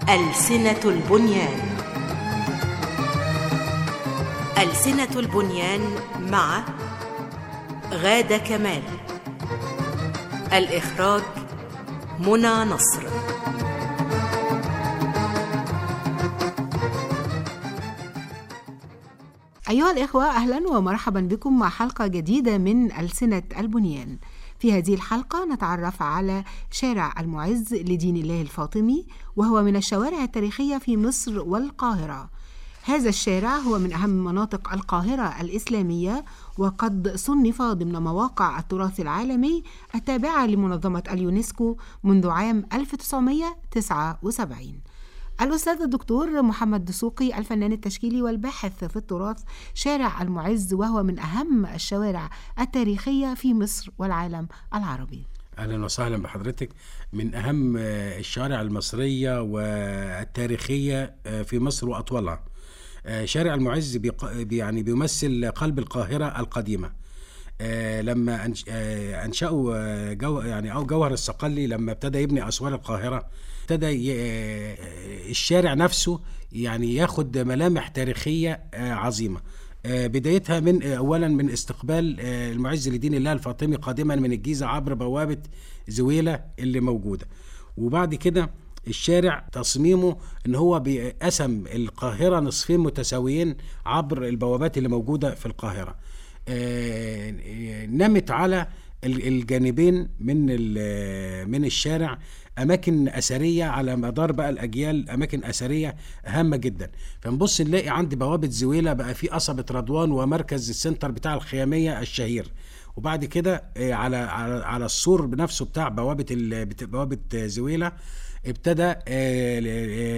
ألسنة البنيان ألسنة البنيان مع غادة كمال الإخراج منى نصر أيها الإخوة أهلا ومرحبا بكم مع حلقة جديدة من ألسنة البنيان في هذه الحلقة نتعرف على شارع المعز لدين الله الفاطمي وهو من الشوارع التاريخية في مصر والقاهرة هذا الشارع هو من أهم مناطق القاهرة الإسلامية وقد صنف ضمن مواقع التراث العالمي التابعة لمنظمة اليونسكو منذ عام 1979 الأستاذ الدكتور محمد دسوقي الفنان التشكيلي والباحث في التراث شارع المعز وهو من أهم الشوارع التاريخية في مصر والعالم العربي اهلا وسهلا بحضرتك من اهم آه، الشوارع المصريه والتاريخيه آه، في مصر واطولها آه، شارع المعز بيق- يعني بيمثل قلب القاهره القديمه آه، لما أنش- آه، انشأوا آه، جو يعني او جوهر الصقلي لما ابتدى يبني اسوار القاهره ابتدى ي- آه، الشارع نفسه يعني ياخد ملامح تاريخيه آه، عظيمه آه، بدايتها من آه، اولا من استقبال آه، المعز لدين الله الفاطمي قادما من الجيزه عبر بوابه زويله اللي موجوده وبعد كده الشارع تصميمه ان هو بيقسم القاهره نصفين متساويين عبر البوابات اللي موجوده في القاهره آه، آه، نمت على ال- الجانبين من ال- من الشارع اماكن اثريه على مدار بقى الاجيال اماكن اثريه هامه جدا فنبص نلاقي عند بوابه زويله بقى في قصبه رضوان ومركز السنتر بتاع الخياميه الشهير وبعد كده آه، على على على السور بنفسه بتاع بوابه ال- بت- بوابه زويله ابتدى آه، ال-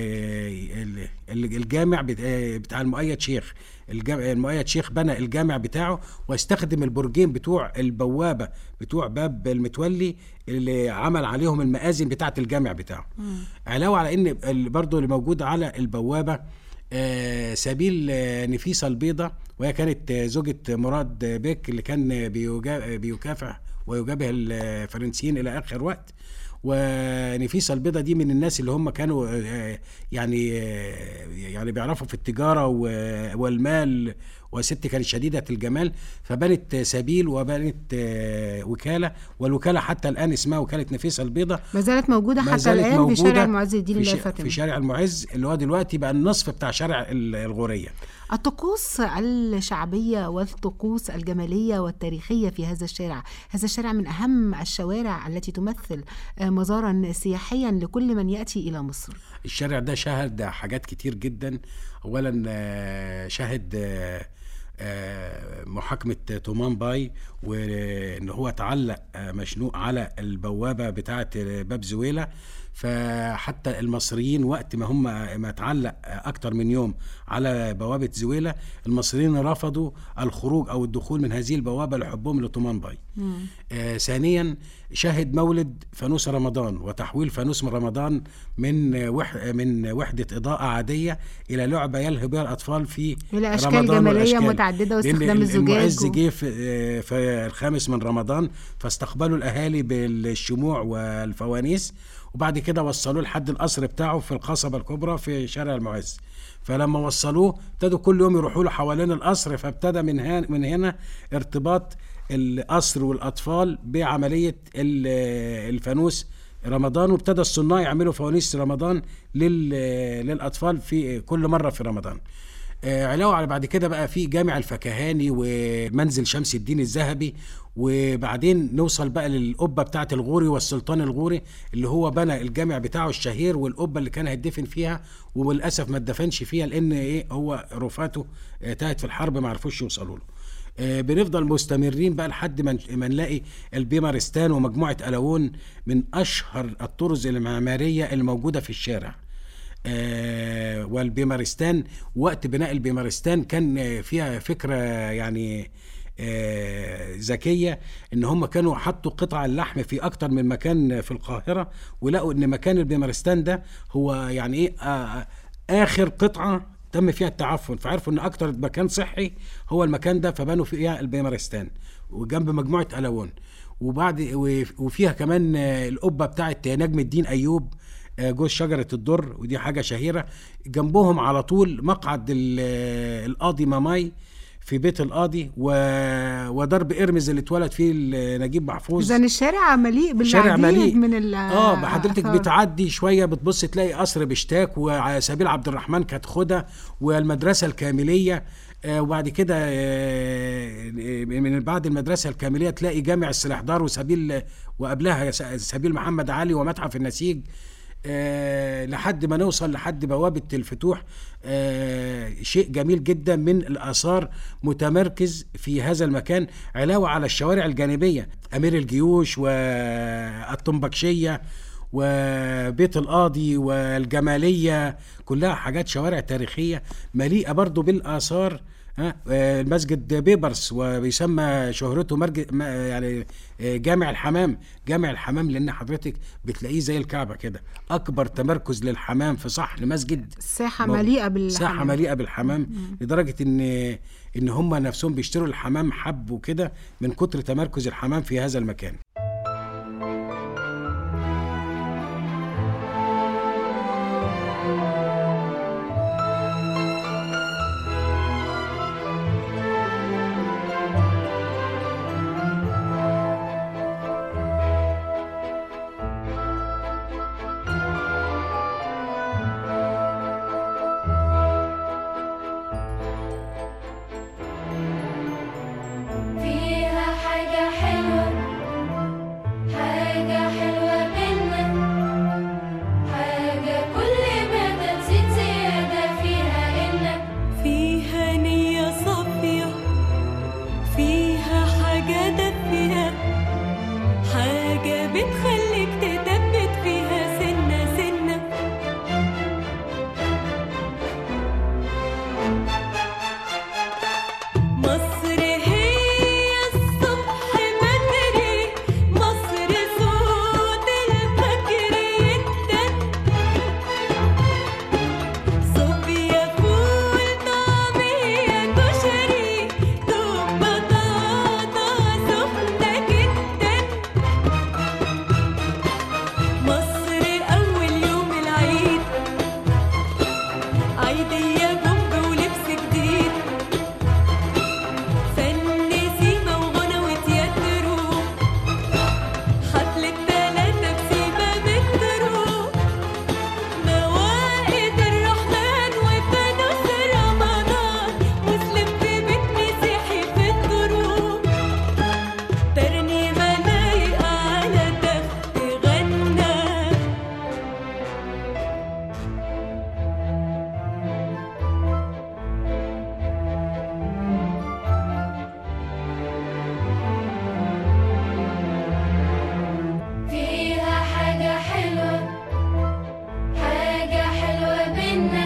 آه، ال- ال- الجامع بت- آه، بتاع المؤيد شيخ الجام- المؤيد شيخ بنى الجامع بتاعه واستخدم البرجين بتوع البوابه بتوع باب المتولي اللي عمل عليهم المآذن بتاعه الجامع بتاعه علاوه على ان ال- برضه اللي موجود على البوابه آه، سبيل آه، نفيسه البيضة وهي كانت آه، زوجة مراد بيك اللي كان بيجا- بيكافح ويجابه الفرنسيين الى اخر وقت ونفيسه البيضة دي من الناس اللي هم كانوا آه، يعني آه، يعني بيعرفوا في التجاره و- والمال وست كانت شديده الجمال فبنت سبيل وبنت آه، وكاله والوكاله حتى الان اسمها وكاله نفيسه البيضة ما زالت موجودة ما حتى زالت الآن في موجودة شارع المعز الدين في الله ش- الفاطمي في شارع المعز اللي هو دلوقتي بقى النصف بتاع شارع ال- الغوريه الطقوس الشعبية والطقوس الجمالية والتاريخية في هذا الشارع هذا الشارع من أهم الشوارع التي تمثل آه، مزارا سياحيا لكل من يأتي إلى مصر الشارع ده شهد حاجات كتير جدا اولا آه، شهد آه، آه، محاكمة تومان باي وان هو تعلق آه، مشنوق على البوابة بتاعة باب زويلة فحتى المصريين وقت ما هم ما اتعلق اكتر من يوم على بوابة زويلة المصريين رفضوا الخروج او الدخول من هذه البوابة لحبهم لتومان باي آه ثانيا شهد مولد فانوس رمضان وتحويل فانوس من رمضان من وح من وحدة إضاءة عادية إلى لعبة يلهي بها الأطفال في إلى أشكال رمضان جمالية والأشكال. متعددة لأن واستخدام الزجاج المعز و- جه في, آه، في الخامس من رمضان فاستقبلوا الأهالي بالشموع والفوانيس وبعد كده وصلوه لحد القصر بتاعه في القصبة الكبرى في شارع المعز فلما وصلوه ابتدوا كل يوم يروحوا له حوالين القصر فابتدى من هنا من هنا ارتباط القصر والاطفال بعمليه ال- الفانوس رمضان وابتدى الصناع يعملوا فوانيس رمضان لل- للاطفال في كل مره في رمضان آه، علاوه على بعد كده بقى في جامع الفكهاني ومنزل شمس الدين الذهبي وبعدين نوصل بقى للقبه بتاعه الغوري والسلطان الغوري اللي هو بنى الجامع بتاعه الشهير والقبه اللي كان هيدفن فيها وللاسف ما اتدفنش فيها لان ايه هو رفاته آه، تاهت في الحرب ما عرفوش يوصلوا له آه، بنفضل مستمرين بقى لحد ما ما نلاقي البيمارستان ومجموعه الاون من اشهر الطرز المعماريه الموجوده في الشارع آه، والبيمارستان وقت بناء البيمارستان كان آه، فيها فكره يعني آه، ذكيه ان هم كانوا حطوا قطع اللحم في اكتر من مكان في القاهره ولقوا ان مكان البيمارستان ده هو يعني ايه آه، اخر قطعه تم فيها التعفن فعرفوا ان اكتر مكان صحي هو المكان ده فبنوا فيها البيمارستان وجنب مجموعه الوان وبعد وفيها كمان آه، القبه بتاعت نجم الدين ايوب آه، جوز شجره الدر ودي حاجه شهيره جنبهم على طول مقعد ال- آه، القاضي ماماي في بيت القاضي و... ودرب ارمز اللي اتولد فيه ال- نجيب محفوظ اذا الشارع مليء شارع بالعديد مليء من ال اه حضرتك آثار. بتعدي شويه بتبص تلاقي قصر بشتاك وسبيل عبد الرحمن كانت خدة والمدرسه الكامليه آه وبعد كده آه من بعد المدرسه الكامليه تلاقي جامع السلاحدار وسبيل وقبلها س- سبيل محمد علي ومتحف النسيج آه لحد ما نوصل لحد بوابة الفتوح آه شيء جميل جدا من الآثار متمركز في هذا المكان علاوة على الشوارع الجانبية أمير الجيوش والطنبكشية وبيت القاضي والجمالية كلها حاجات شوارع تاريخية مليئة برضو بالآثار ها، آه، المسجد بيبرس وبيسمى شهرته مرج... ما- يعني آه، جامع الحمام جامع الحمام لان حضرتك بتلاقيه زي الكعبه كده اكبر تمركز للحمام في صحن مسجد ساحه مو- مليئه بالحمام ساحه مليئه بالحمام لدرجه ان ان هم نفسهم بيشتروا الحمام حب وكده من كتر تمركز الحمام في هذا المكان فيها حاجة حلوة حاجة حلوة منا حاجة كل ما تزيد زيادة فيها إنك فيها نية صافية فيها حاجة دافية حاجة بتخليك تثبت فيها سنة سنة مصر هي الصبح بدري مصر صوت الفجر يدن صوبيا فول طعمية كشري دوب بطاطا سخنة جدا مصر أول يوم العيد عيدية بومب ولبس جديد فن سيما وغنى وتياترو حفلة تلاتة بسيما مترو موائد الرحمن وفانوس رمضان مسلم في بيت مسيحي في الدروب ترنيمة لايقة على دف غنى فيها حاجة حلوة حاجة حلوة بينا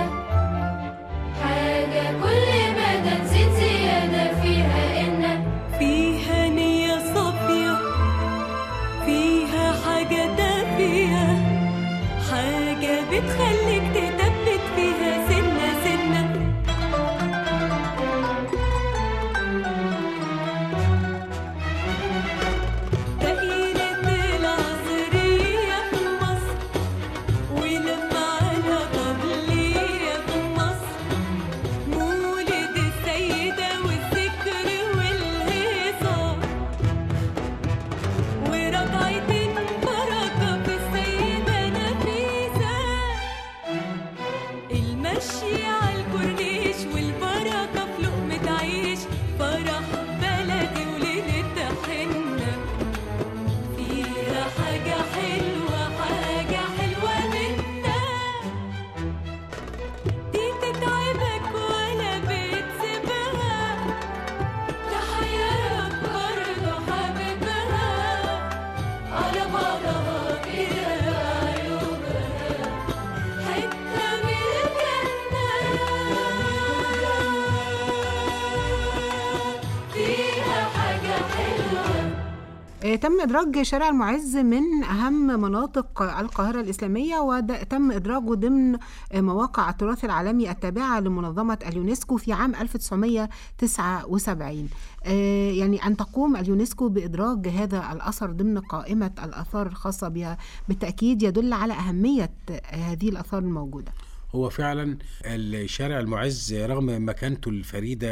حاجة كل ما تزيد زيادة فيها إنك فيها نية صافية فيها حاجة دافية حاجة بتخليك تثبت فيها سنة سنة دائرة العصرية في مصر ولما على قبلية في مصر مولد السيدة والذكر والهيصة ورجعت بركة في السيدة نفيسة آه، تم إدراج شارع المعز من أهم مناطق القاهرة الإسلامية وتم إدراجه ضمن آه، مواقع التراث العالمي التابعة لمنظمة اليونسكو في عام 1979 آه، يعني أن تقوم اليونسكو بإدراج هذا الأثر ضمن قائمة الآثار الخاصة بها بالتأكيد يدل على أهمية آه، هذه الآثار الموجودة هو فعلا الشارع المعز رغم مكانته الفريدة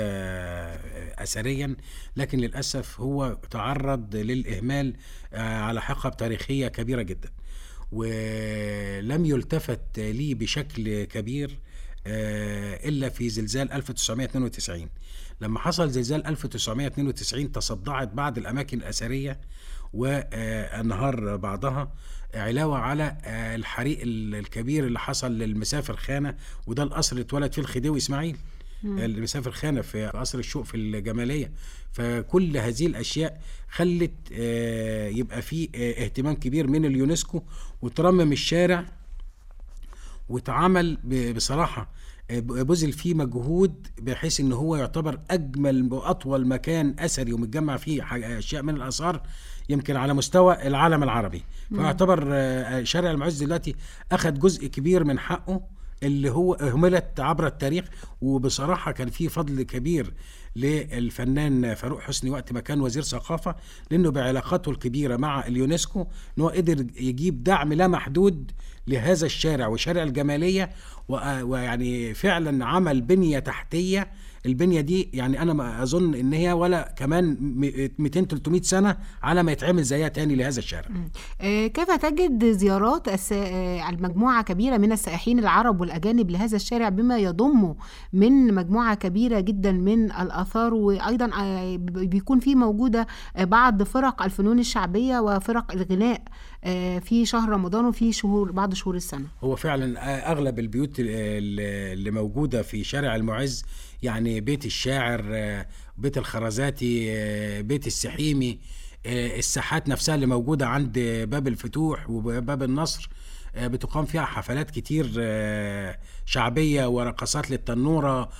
أثريا لكن للأسف هو تعرض للإهمال آه، على حقب تاريخية كبيرة جدا ولم يلتفت ليه بشكل كبير آه، إلا في زلزال 1992 لما حصل زلزال 1992 تصدعت بعض الأماكن الأثرية وانهار بعضها علاوة على آه، الحريق ال- الكبير اللي حصل للمسافر خانة وده القصر اللي اتولد فيه الخديوي إسماعيل المسافر خانة في قصر الشوق في الجمالية فكل هذه الأشياء خلت آه، يبقى في آه، اهتمام كبير من اليونسكو وترمم الشارع واتعمل ب- بصراحة آه، بذل فيه مجهود بحيث ان هو يعتبر اجمل واطول مكان اثري ومتجمع فيه ح- اشياء من الاثار يمكن على مستوى العالم العربي فيعتبر آه، شارع المعز دلوقتي اخذ جزء كبير من حقه اللي هو اهملت عبر التاريخ وبصراحه كان في فضل كبير للفنان فاروق حسني وقت ما كان وزير ثقافه لانه بعلاقاته الكبيره مع اليونسكو ان هو قدر يجيب دعم لا محدود لهذا الشارع وشارع الجماليه و- ويعني فعلا عمل بنيه تحتيه البنيه دي يعني انا ما اظن ان هي ولا كمان م- 200 300 سنه على ما يتعمل زيها تاني لهذا الشارع آه، كيف تجد زيارات الس- آه، المجموعة كبيرة من السائحين العرب والأجانب لهذا الشارع بما يضم من مجموعة كبيرة جدا من الآثار وأيضا آه، ب- بيكون في موجودة آه، بعض فرق الفنون الشعبية وفرق الغناء آه، في شهر رمضان وفي شهور بعض شهور السنة هو فعلا اغلب البيوت ال- ال- اللي موجوده في شارع المعز يعني بيت الشاعر آه، بيت الخرزاتي آه، بيت السحيمي آه، الساحات نفسها اللي موجوده عند باب الفتوح وباب النصر آه، بتقام فيها حفلات كتير آه، شعبيه ورقصات للتنوره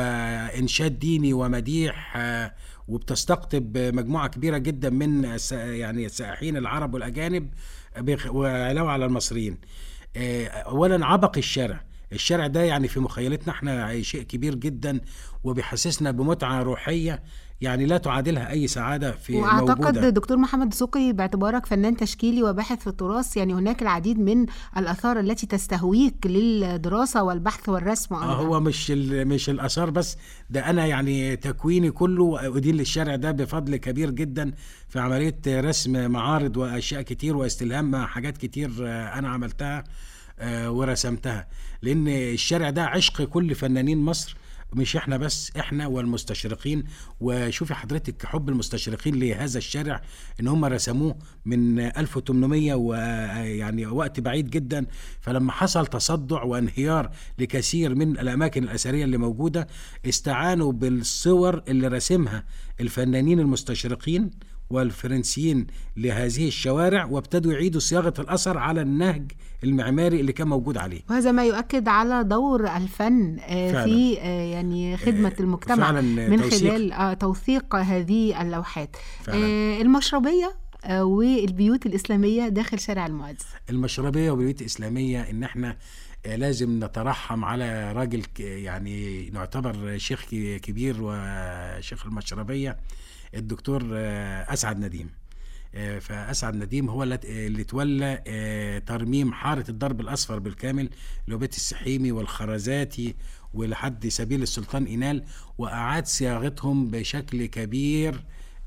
وانشاد ديني ومديح آه، وبتستقطب مجموعه كبيره جدا من الس- يعني السائحين العرب والاجانب بخ- وعلاوه على المصريين آه، اولا عبق الشارع الشارع ده يعني في مخيلتنا احنا شيء كبير جدا وبيحسسنا بمتعه روحيه يعني لا تعادلها اي سعاده في واعتقد موجوده دكتور محمد دسوقي باعتبارك فنان تشكيلي وباحث في التراث يعني هناك العديد من الاثار التي تستهويك للدراسه والبحث والرسم آه أيضاً. هو مش ال- مش الاثار بس ده انا يعني تكويني كله ادين للشارع ده بفضل كبير جدا في عمليه رسم معارض واشياء كتير واستلهام مع حاجات كتير آه، انا عملتها آه، ورسمتها لان الشارع ده عشق كل فنانين مصر مش احنا بس احنا والمستشرقين وشوفي حضرتك حب المستشرقين لهذا الشارع ان هم رسموه من 1800 ويعني وقت بعيد جدا فلما حصل تصدع وانهيار لكثير من الاماكن الاثريه اللي موجوده استعانوا بالصور اللي رسمها الفنانين المستشرقين والفرنسيين لهذه الشوارع وابتدوا يعيدوا صياغه الاثر على النهج المعماري اللي كان موجود عليه وهذا ما يؤكد على دور الفن آه، فعلاً. في آه، يعني خدمة آه، المجتمع فعلاً من توثيق. خلال آه، توثيق هذه اللوحات فعلاً. آه، المشربية آه، والبيوت الإسلامية داخل شارع المعز المشربيه والبيوت الاسلاميه ان احنا آه، لازم نترحم على راجل ك- يعني نعتبر شيخ ك- كبير وشيخ المشربيه الدكتور آه، اسعد نديم آه، فاسعد نديم هو اللي اللي تولى آه، ترميم حاره الضرب الاصفر بالكامل اللي هو بيت السحيمي والخرزاتي ولحد سبيل السلطان اينال واعاد صياغتهم بشكل كبير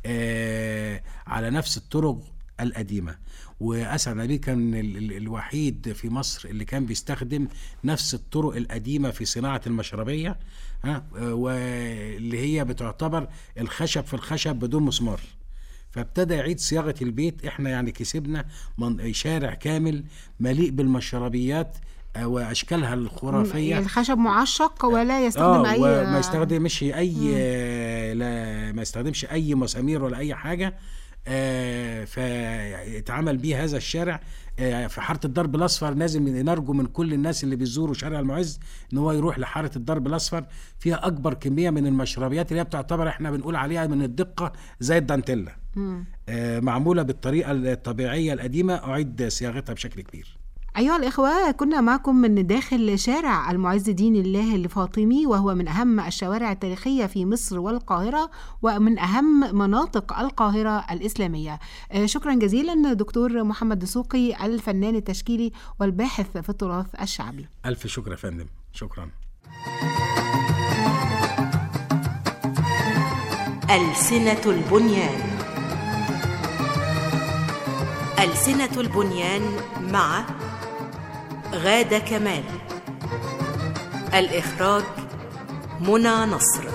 آه، على نفس الطرق القديمه واسعد نبيل كان ال- ال- الوحيد في مصر اللي كان بيستخدم نفس الطرق القديمه في صناعه المشربيه ها آه، واللي هي بتعتبر الخشب في الخشب بدون مسمار فابتدى يعيد صياغه البيت احنا يعني كسبنا من شارع كامل مليء بالمشربيات آه، واشكالها الخرافيه الخشب معشق ولا يستخدم اه أي وما يستخدمش اي آه، لا ما يستخدمش اي مسامير ولا اي حاجه آه فاتعمل بيه هذا الشارع آه في حاره الضرب الاصفر لازم نرجو من كل الناس اللي بيزوروا شارع المعز ان هو يروح لحاره الضرب الاصفر فيها اكبر كميه من المشربيات اللي هي بتعتبر احنا بنقول عليها من الدقه زي الدانتيلا آه، معمولة بالطريقة الطبيعية القديمة أعيد صياغتها بشكل كبير أيها الإخوة كنا معكم من داخل شارع المعز دين الله الفاطمي وهو من أهم الشوارع التاريخية في مصر والقاهرة ومن أهم مناطق القاهرة الإسلامية آه، شكرا جزيلا دكتور محمد دسوقي الفنان التشكيلي والباحث في التراث الشعبي ألف شكر يا فندم شكرا ألسنة البنيان ألسنة البنيان مع غادة كمال الإخراج منى نصر